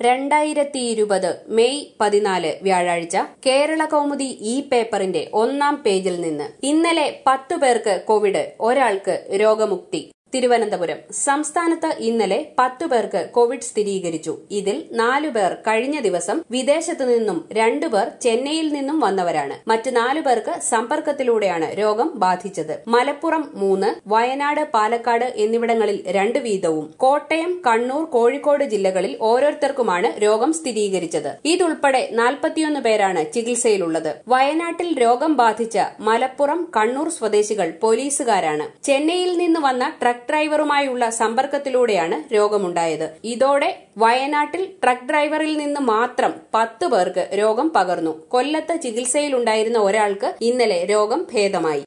രണ്ടായിരത്തി ഇരുപത് മെയ് പതിനാല് വ്യാഴാഴ്ച കേരള കൗമുദി ഇ പേപ്പറിന്റെ ഒന്നാം പേജിൽ നിന്ന് ഇന്നലെ പത്തു പേർക്ക് കോവിഡ് ഒരാൾക്ക് രോഗമുക്തി തിരുവനന്തപുരം സംസ്ഥാനത്ത് ഇന്നലെ പത്തു പേർക്ക് കോവിഡ് സ്ഥിരീകരിച്ചു ഇതിൽ നാലു പേർ കഴിഞ്ഞ ദിവസം വിദേശത്തു നിന്നും രണ്ടുപേർ ചെന്നൈയിൽ നിന്നും വന്നവരാണ് മറ്റ് നാലു പേർക്ക് സമ്പർക്കത്തിലൂടെയാണ് രോഗം ബാധിച്ചത് മലപ്പുറം മൂന്ന് വയനാട് പാലക്കാട് എന്നിവിടങ്ങളിൽ രണ്ട് വീതവും കോട്ടയം കണ്ണൂർ കോഴിക്കോട് ജില്ലകളിൽ ഓരോരുത്തർക്കുമാണ് രോഗം സ്ഥിരീകരിച്ചത് ഇതുൾപ്പെടെ നാൽപ്പത്തിയൊന്ന് പേരാണ് ചികിത്സയിലുള്ളത് വയനാട്ടിൽ രോഗം ബാധിച്ച മലപ്പുറം കണ്ണൂർ സ്വദേശികൾ പോലീസുകാരാണ് ചെന്നൈയിൽ നിന്ന് വന്ന ട്രക്ക് ഡ്രൈവറുമായുള്ള സമ്പർക്കത്തിലൂടെയാണ് രോഗമുണ്ടായത് ഇതോടെ വയനാട്ടിൽ ട്രക്ക് ഡ്രൈവറിൽ നിന്ന് മാത്രം പത്ത് പേർക്ക് രോഗം പകർന്നു കൊല്ലത്ത് ചികിത്സയിലുണ്ടായിരുന്ന ഒരാൾക്ക് ഇന്നലെ രോഗം ഭേദമായി